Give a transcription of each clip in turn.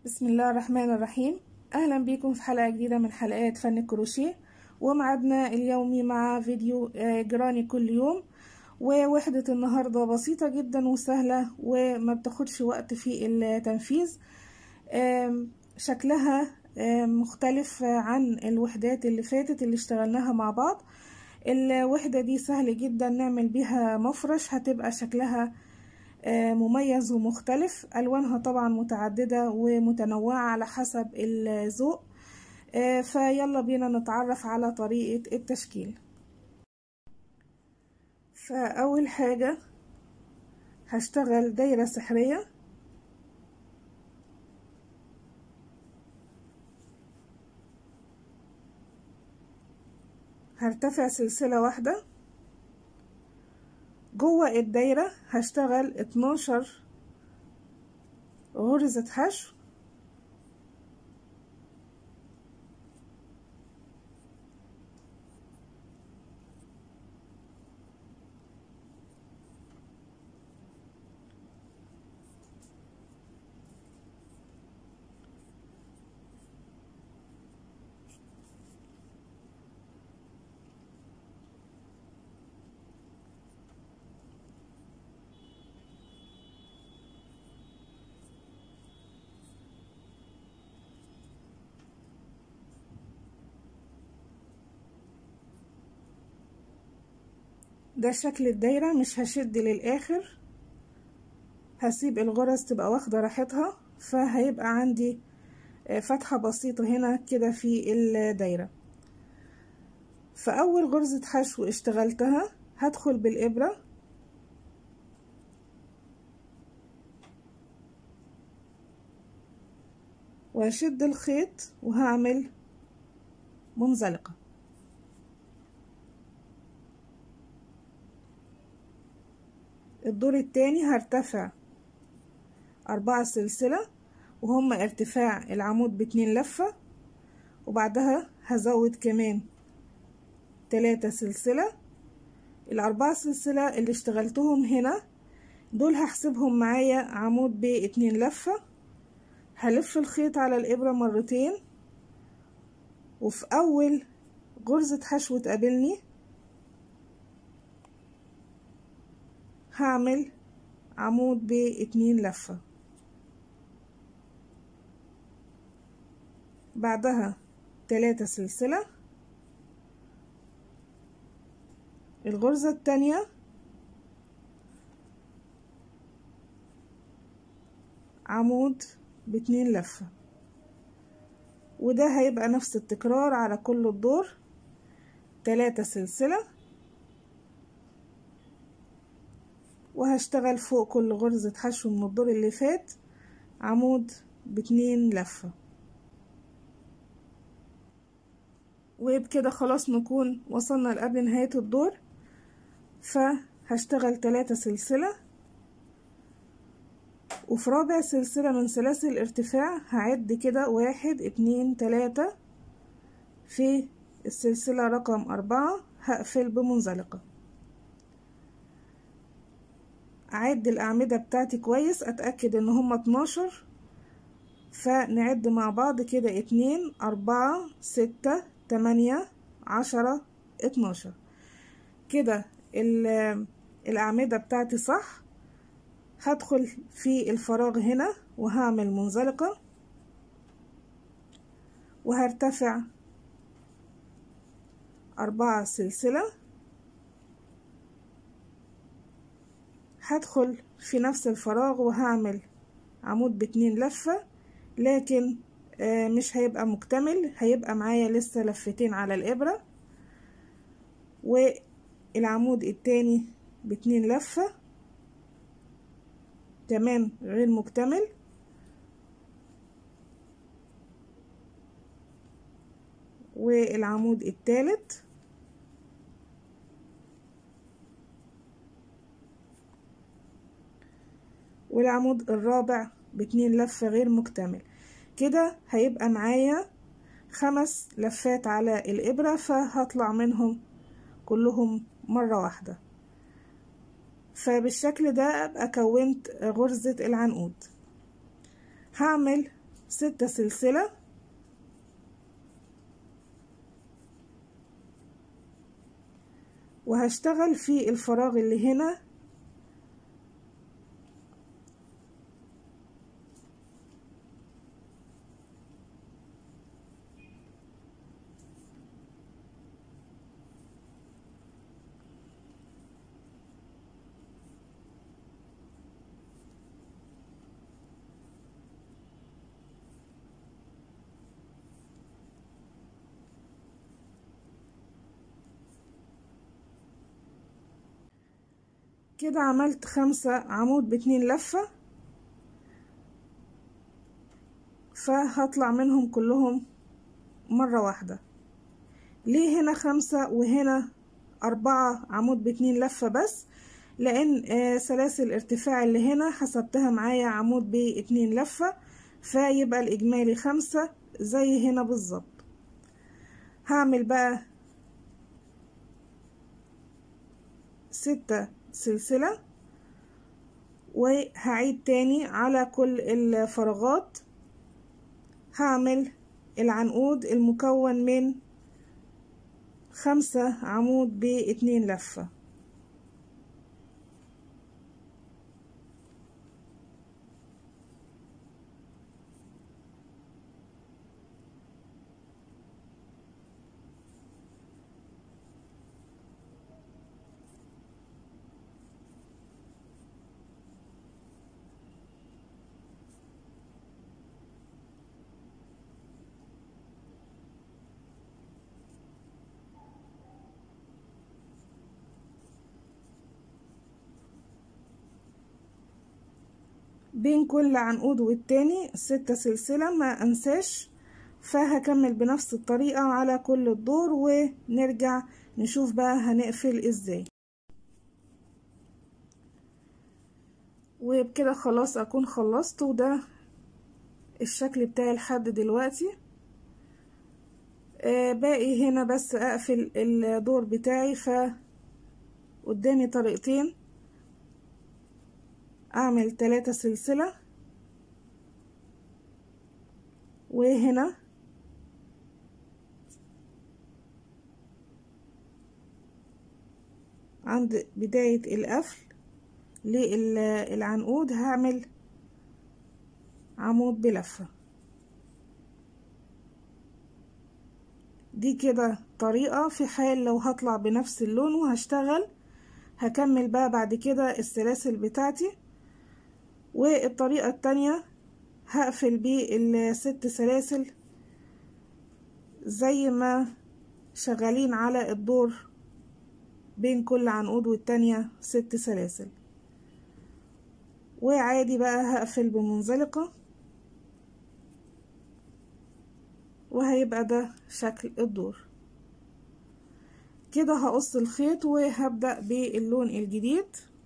بسم الله الرحمن الرحيم اهلا بكم في حلقة جديدة من حلقات فن الكروشيه ومعادنا اليومي مع فيديو جراني كل يوم ووحدة النهاردة بسيطة جدا وسهلة وما بتاخدش وقت في التنفيذ شكلها مختلف عن الوحدات اللي فاتت اللي اشتغلناها مع بعض الوحدة دي سهل جدا نعمل بيها مفرش هتبقى شكلها مميز ومختلف ألوانها طبعا متعددة ومتنوعة على حسب الذوق فيلا بينا نتعرف على طريقة التشكيل فأول حاجة هشتغل دايرة سحرية هرتفع سلسلة واحدة جوه الدايرة هشتغل اتناشر غرزة حشو ده شكل الدايرة مش هشد للآخر هسيب الغرز تبقى واخدة راحتها فهيبقى عندي فتحة بسيطة هنا كده في الدايرة فأول غرزة حشو اشتغلتها هدخل بالإبرة وهشد الخيط وهعمل منزلقه الدور التاني هرتفع أربعة سلسلة وهم ارتفاع العمود باتنين لفة وبعدها هزود كمان تلاتة سلسلة الأربعة سلسلة اللي اشتغلتهم هنا دول هحسبهم معايا عمود باتنين لفة هلف الخيط على الإبرة مرتين وفي أول غرزة حشو تقابلني هعمل عمود باتنين لفة بعدها تلاتة سلسلة الغرزة التانية عمود باتنين لفة وده هيبقى نفس التكرار على كل الدور تلاتة سلسلة وهشتغل فوق كل غرزة حشو من الدور اللي فات عمود باتنين لفة وبكده خلاص نكون وصلنا لقبل نهاية الدور فهشتغل تلاتة سلسلة وفي رابع سلسلة من سلاسل الارتفاع هعد كده واحد اتنين تلاتة في السلسلة رقم أربعة هقفل بمنزلقة اعد الاعمدة بتاعتي كويس اتأكد ان هما اتناشر فنعد مع بعض كده اتنين اربعة ستة تمانية عشرة اتناشر كده الاعمدة بتاعتي صح هدخل في الفراغ هنا وهعمل منزلقة وهرتفع أربعة سلسلة هدخل في نفس الفراغ وهعمل عمود باتنين لفة لكن مش هيبقى مكتمل هيبقى معايا لسه لفتين على الإبرة والعمود التاني باتنين لفة كمان غير مكتمل والعمود التالت والعمود الرابع باتنين لفة غير مكتمل كده هيبقى معايا خمس لفات على الإبرة فهطلع منهم كلهم مرة واحدة فبالشكل ده ابقى كونت غرزة العنقود هعمل ستة سلسلة وهشتغل في الفراغ اللي هنا كده عملت خمسة عمود باتنين لفة فهطلع منهم كلهم مرة واحدة ليه هنا خمسة وهنا أربعة عمود باتنين لفة بس لأن آه سلاسل ارتفاع اللي هنا حسبتها معايا عمود باتنين لفة فيبقى الإجمالي خمسة زي هنا بالظبط هعمل بقى ستة سلسلة وهعيد تاني على كل الفراغات هعمل العنقود المكون من خمسة عمود باتنين لفة بين كل عنقود والتاني ستة سلسلة ما انساش فهكمل بنفس الطريقة على كل الدور ونرجع نشوف بقى هنقفل ازاي وبكده خلاص اكون خلصت وده الشكل بتاعي لحد دلوقتي آه باقي هنا بس اقفل الدور بتاعي ف قدامي طريقتين اعمل تلاتة سلسلة وهنا عند بداية القفل للعنقود هعمل عمود بلفة دي كده طريقة في حال لو هطلع بنفس اللون وهشتغل هكمل بقى بعد كده السلاسل بتاعتي والطريقة التانية هقفل بيه الست سلاسل زي ما شغالين على الدور بين كل عنقود والتانية ست سلاسل وعادي بقى هقفل بمنزلقة وهيبقى ده شكل الدور كده هقص الخيط وهبدأ باللون الجديد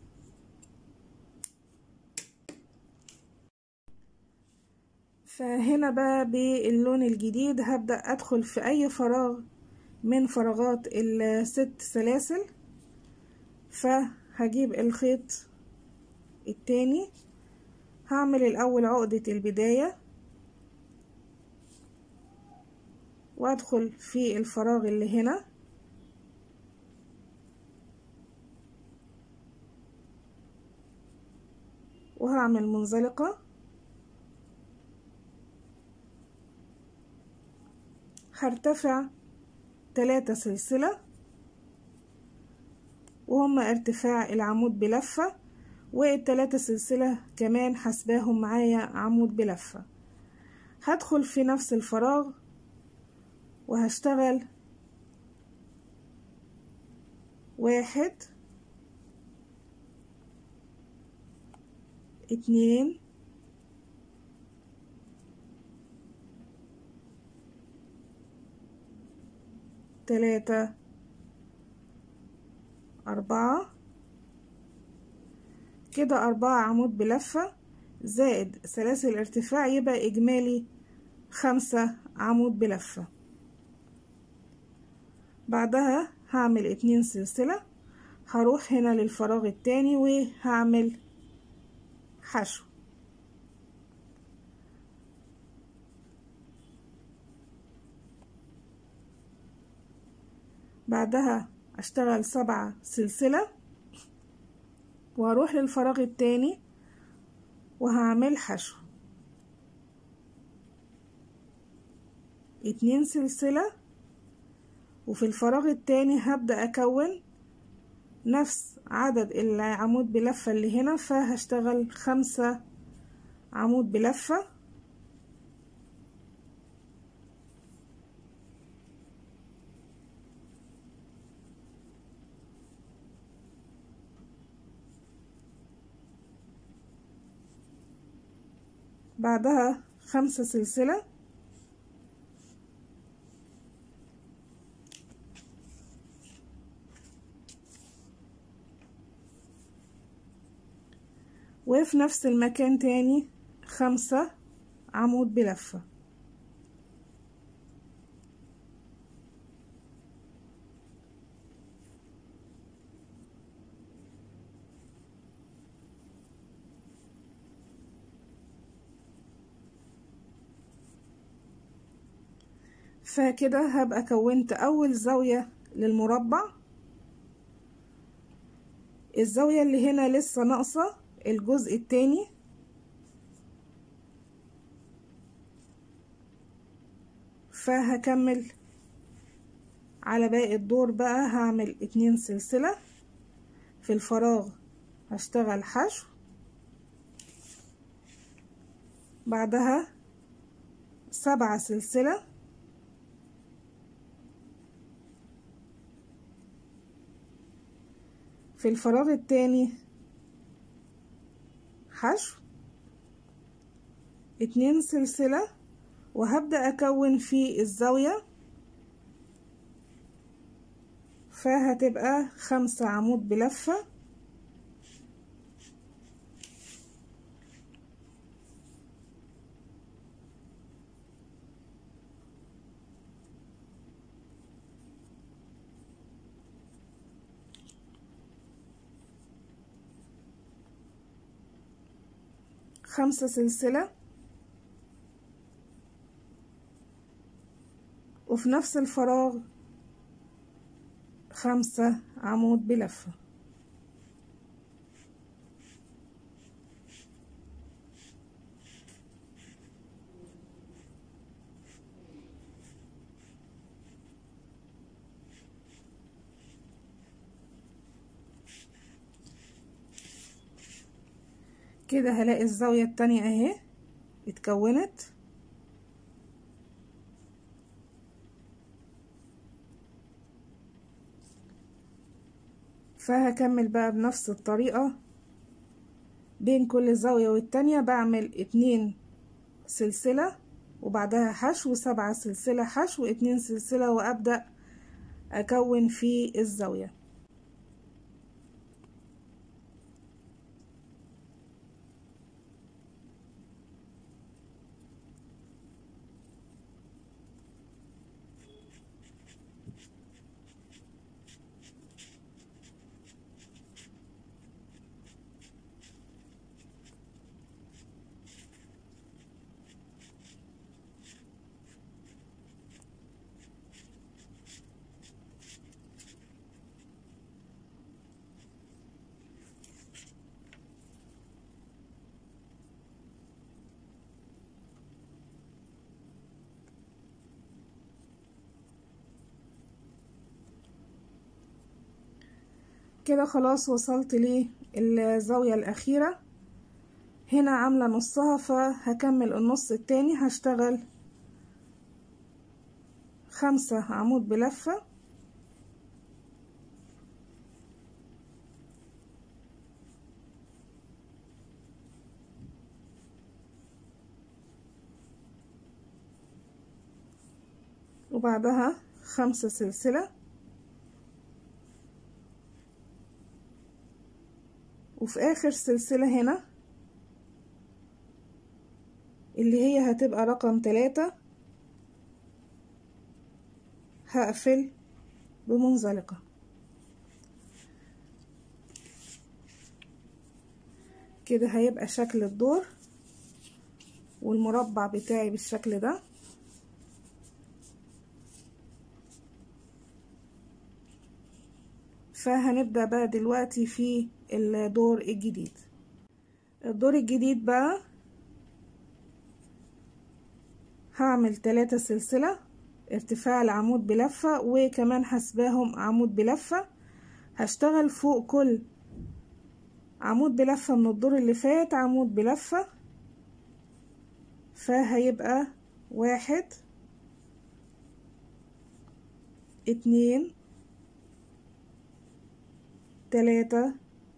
فهنا بقى باللون الجديد هبدأ أدخل في أي فراغ من فراغات الست سلاسل فهجيب الخيط التاني هعمل الأول عقدة البداية وأدخل في الفراغ اللي هنا وهعمل منزلقة هرتفع تلاتة سلسلة وهما ارتفاع العمود بلفة والتلاتة سلسلة كمان حسباهم معايا عمود بلفة هدخل في نفس الفراغ وهشتغل واحد اتنين تلاتة أربعة كده أربعة عمود بلفة زائد سلاسل ارتفاع يبقى إجمالي خمسة عمود بلفة بعدها هعمل اتنين سلسلة هروح هنا للفراغ التاني وهعمل حشو بعدها اشتغل سبعة سلسلة وهروح للفراغ التاني وهعمل حشو اتنين سلسلة وفي الفراغ التاني هبدأ أكون نفس عدد العمود بلفة اللي هنا فهشتغل خمسة عمود بلفة بعدها خمسة سلسلة وفي نفس المكان تاني خمسة عمود بلفة فكده هبقى كونت أول زاوية للمربع الزاوية اللي هنا لسه ناقصة الجزء التاني فهكمل على باقي الدور بقى هعمل اتنين سلسلة في الفراغ هشتغل حشو بعدها سبعة سلسلة في الفراغ التاني حشو اتنين سلسلة وهبدأ أكون في الزاوية فهتبقى خمسة عمود بلفة خمسة سلسلة وفي نفس الفراغ خمسة عمود بلفة كده هلاقي الزاوية التانية اهي اتكونت فهكمل بقى بنفس الطريقة بين كل زاوية والتانية بعمل اتنين سلسلة وبعدها حشو سبعة سلسلة حشو اتنين سلسلة وأبدأ أكون في الزاوية كده خلاص وصلت للزاوية الأخيرة هنا عاملة نصها فهكمل النص التاني هشتغل خمسة عمود بلفة وبعدها خمسة سلسلة وفي آخر سلسلة هنا اللي هي هتبقى رقم تلاتة هقفل بمنزلقة كده هيبقى شكل الدور والمربع بتاعي بالشكل ده فهنبدأ بقى دلوقتي في الدور الجديد الدور الجديد بقى هعمل تلاتة سلسلة ارتفاع العمود بلفة وكمان حسباهم عمود بلفة هشتغل فوق كل عمود بلفة من الدور اللي فات عمود بلفة فهيبقى واحد اتنين تلاتة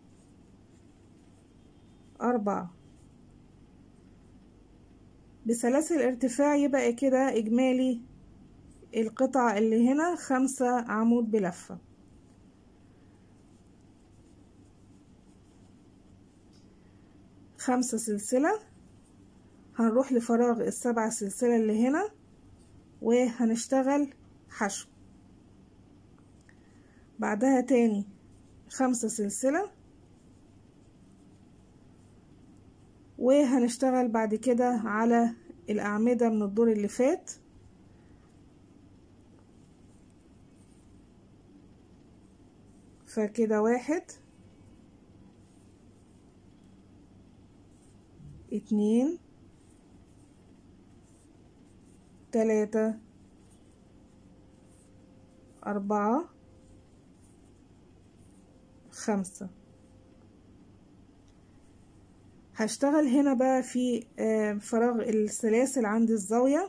أربعة بسلاسل ارتفاع يبقى كده إجمالي القطع اللي هنا خمسة عمود بلفة خمسة سلسلة هنروح لفراغ السبعة سلسلة اللي هنا وهنشتغل حشو بعدها تاني خمسة سلسلة وهنشتغل بعد كده على الأعمدة من الدور اللي فات فكده واحد اتنين تلاتة أربعة خمسة هشتغل هنا بقى في فراغ السلاسل عند الزاوية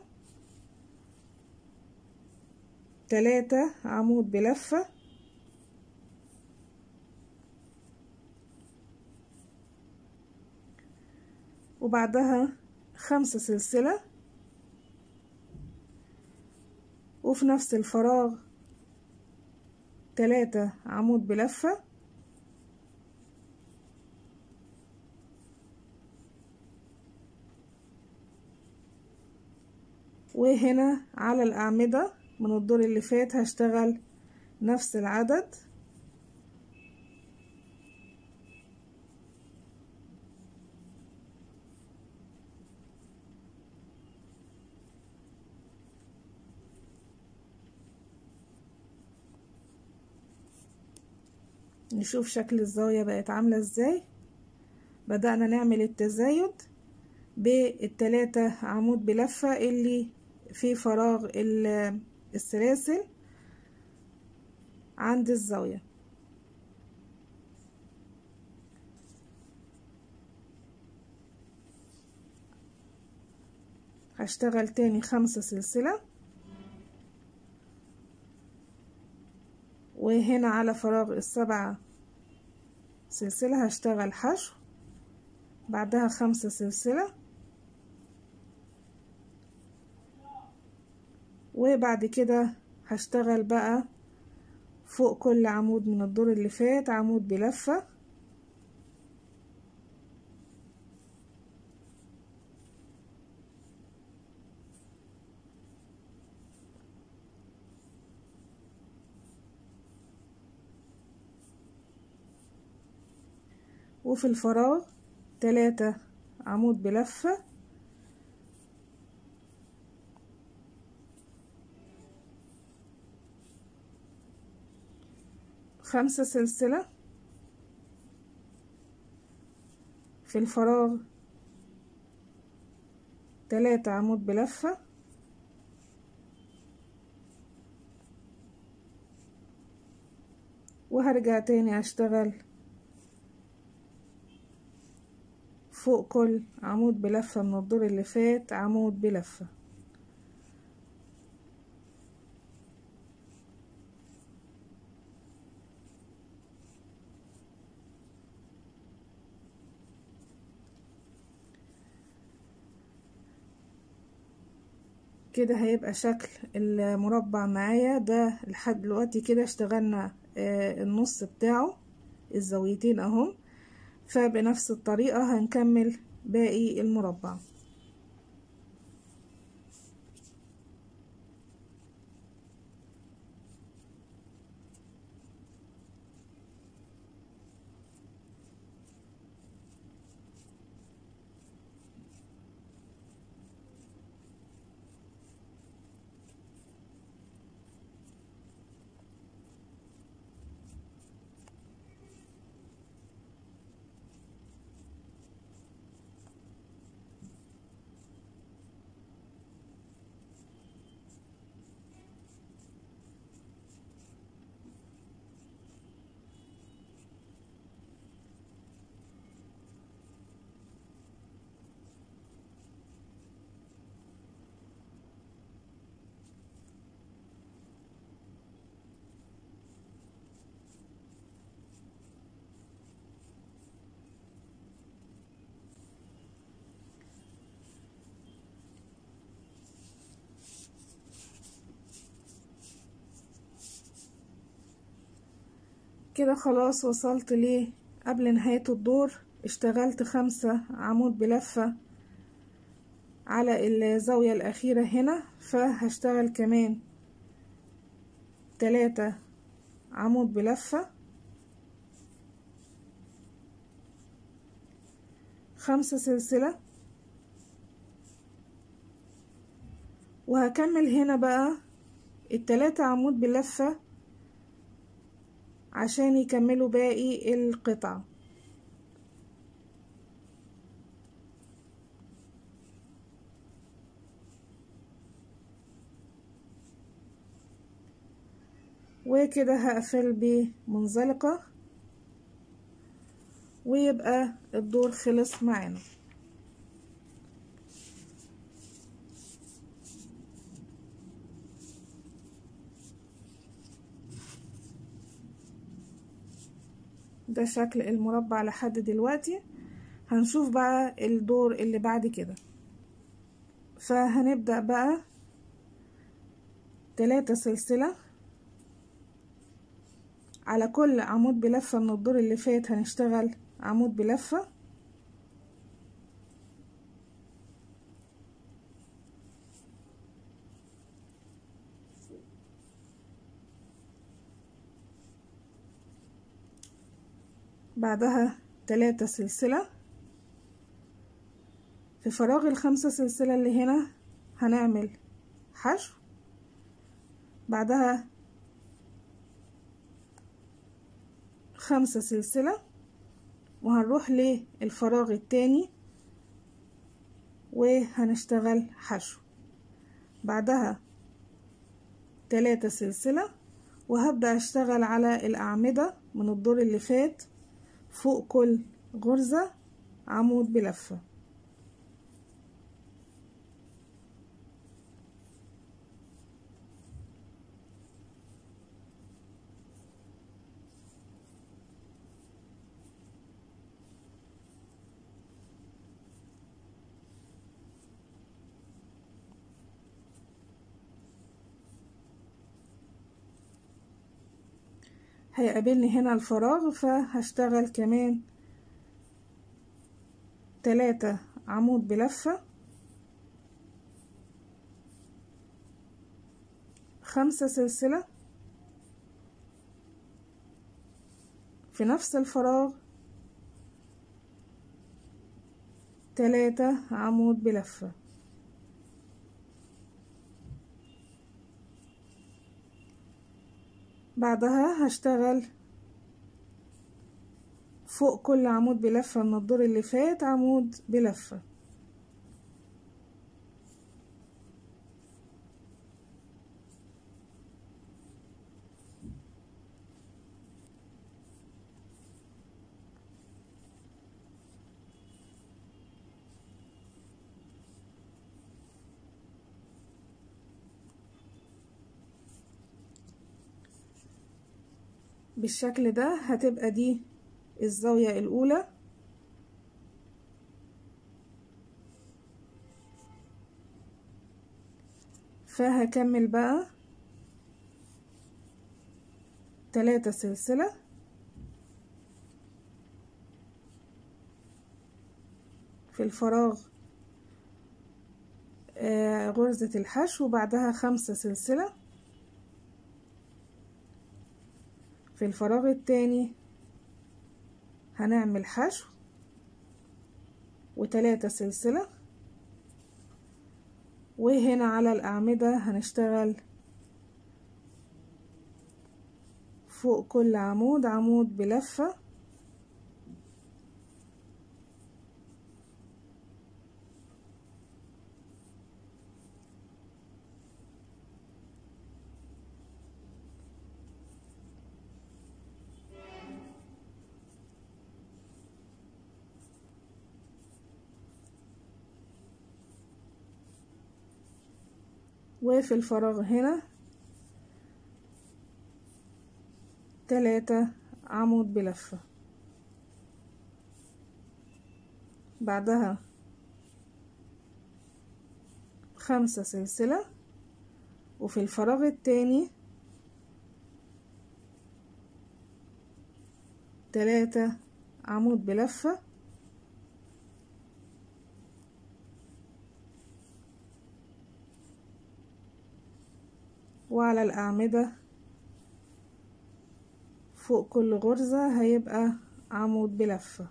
تلاتة عمود بلفة وبعدها خمسة سلسلة وفي نفس الفراغ تلاتة عمود بلفة وهنا على الأعمدة من الدور اللي فات هشتغل نفس العدد نشوف شكل الزاوية بقت عاملة ازاي بدأنا نعمل التزايد بالتلاتة عمود بلفة اللي في فراغ السلاسل عند الزاوية هشتغل تاني خمسة سلسلة وهنا على فراغ السبعة سلسلة هشتغل حشو بعدها خمسة سلسلة وبعد كده هشتغل بقى فوق كل عمود من الدور اللي فات عمود بلفة وفي الفراغ تلاتة عمود بلفة خمسة سلسلة في الفراغ تلاتة عمود بلفة وهرجع تاني اشتغل فوق كل عمود بلفة من الدور اللي فات عمود بلفة كده هيبقى شكل المربع معايا ده لحد دلوقتي كده اشتغلنا آه النص بتاعه الزاويتين اهم فبنفس الطريقة هنكمل باقي المربع كده خلاص وصلت ليه قبل نهاية الدور اشتغلت خمسة عمود بلفة على الزاوية الأخيرة هنا فهشتغل كمان تلاتة عمود بلفة خمسة سلسلة وهكمل هنا بقى التلاتة عمود بلفة عشان يكملوا باقي القطعة وكده هقفل بمنزلقة ويبقى الدور خلص معانا ده شكل المربع لحد دلوقتي هنشوف بقى الدور اللي بعد كده فهنبدأ بقى تلاتة سلسلة على كل عمود بلفة من الدور اللي فات هنشتغل عمود بلفة بعدها تلاتة سلسلة في فراغ الخمسة سلسلة اللي هنا هنعمل حشو بعدها خمسة سلسلة وهنروح للفراغ التاني وهنشتغل حشو بعدها تلاتة سلسلة وهبدأ أشتغل على الأعمدة من الدور اللي فات فوق كل غرزة عمود بلفة هيقابلني هنا الفراغ فهشتغل كمان تلاتة عمود بلفة خمسة سلسلة في نفس الفراغ تلاتة عمود بلفه بعدها هشتغل فوق كل عمود بلفة من الدور اللي فات عمود بلفة بالشكل ده هتبقى دي الزاوية الأولى فهكمل بقى تلاتة سلسلة في الفراغ آه غرزة الحشو وبعدها خمسة سلسلة في الفراغ التاني هنعمل حشو وتلاتة سلسلة وهنا على الأعمدة هنشتغل فوق كل عمود عمود بلفة وفي الفراغ هنا تلاتة عمود بلفة بعدها خمسة سلسلة وفي الفراغ التاني تلاتة عمود بلفة وعلى الأعمدة فوق كل غرزة هيبقى عمود بلفة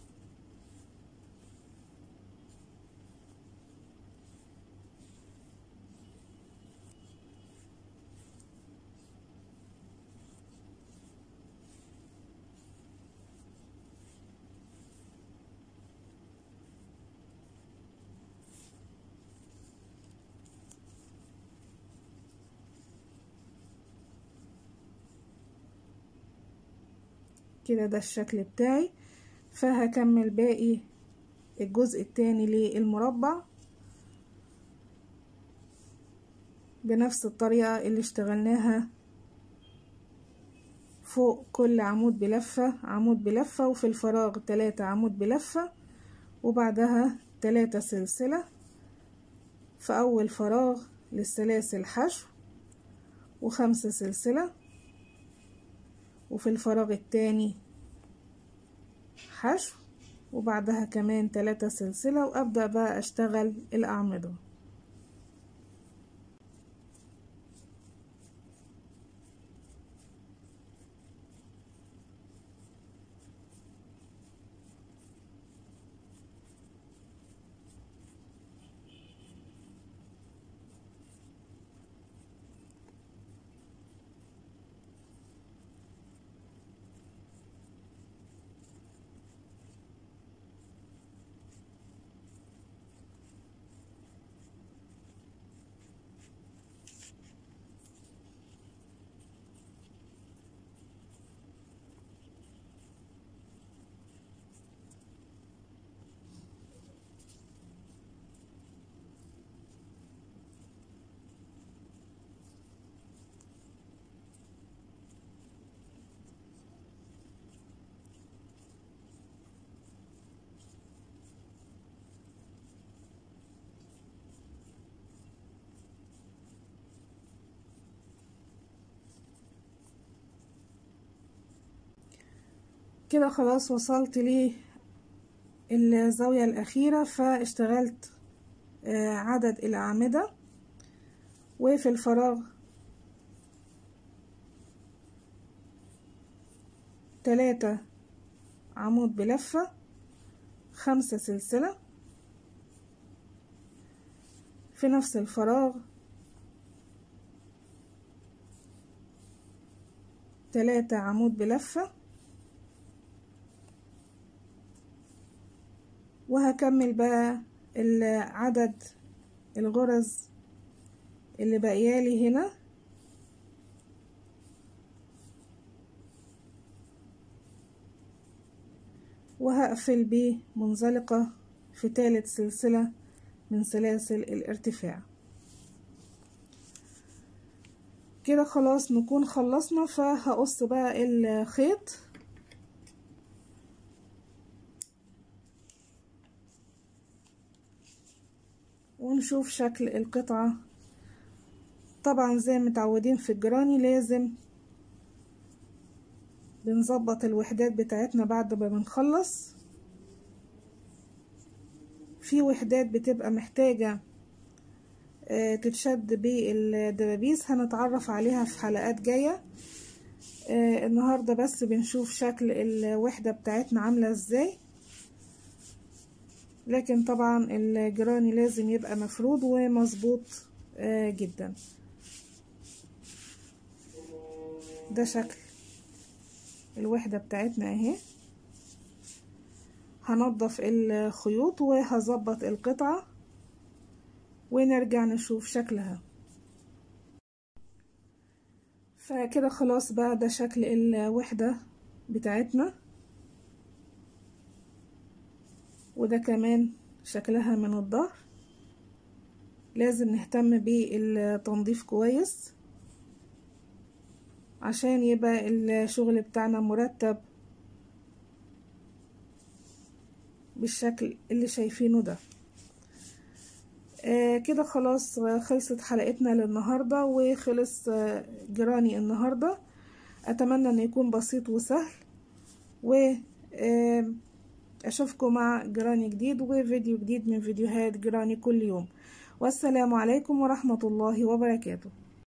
كده ده الشكل بتاعي فهكمل باقي الجزء التاني للمربع بنفس الطريقة اللي اشتغلناها فوق كل عمود بلفة عمود بلفة وفي الفراغ تلاتة عمود بلفة وبعدها تلاتة سلسلة في أول فراغ للسلاسل حشو وخمسة سلسلة وفي الفراغ التاني حشو وبعدها كمان تلاتة سلسلة وأبدأ بقى أشتغل الأعمدة كده خلاص وصلت للزاوية الأخيرة فاشتغلت عدد الأعمدة وفي الفراغ تلاتة عمود بلفة خمسة سلسلة في نفس الفراغ تلاتة عمود بلفة وهكمل بقى عدد الغرز اللي باقيالي هنا وهقفل بمنزلقة في تالت سلسلة من سلاسل الارتفاع كده خلاص نكون خلصنا فهقص بقى الخيط ونشوف شكل القطعة طبعا زي متعودين في الجراني لازم بنظبط الوحدات بتاعتنا بعد ما بنخلص في وحدات بتبقى محتاجة تتشد بالدبابيس هنتعرف عليها في حلقات جاية النهاردة بس بنشوف شكل الوحدة بتاعتنا عاملة ازاي لكن طبعا الجراني لازم يبقى مفرود ومظبوط جدا ده شكل الوحدة بتاعتنا اهي هنضف الخيوط وهظبط القطعة ونرجع نشوف شكلها فكده خلاص بقى ده شكل الوحدة بتاعتنا وده كمان شكلها من الظهر لازم نهتم بالتنظيف كويس عشان يبقى الشغل بتاعنا مرتب بالشكل اللي شايفينه ده آه كده خلاص خلصت حلقتنا للنهاردة وخلص آه جراني النهاردة أتمنى أن يكون بسيط وسهل و أشوفكم مع جراني جديد وفيديو جديد من فيديوهات جراني كل يوم والسلام عليكم ورحمة الله وبركاته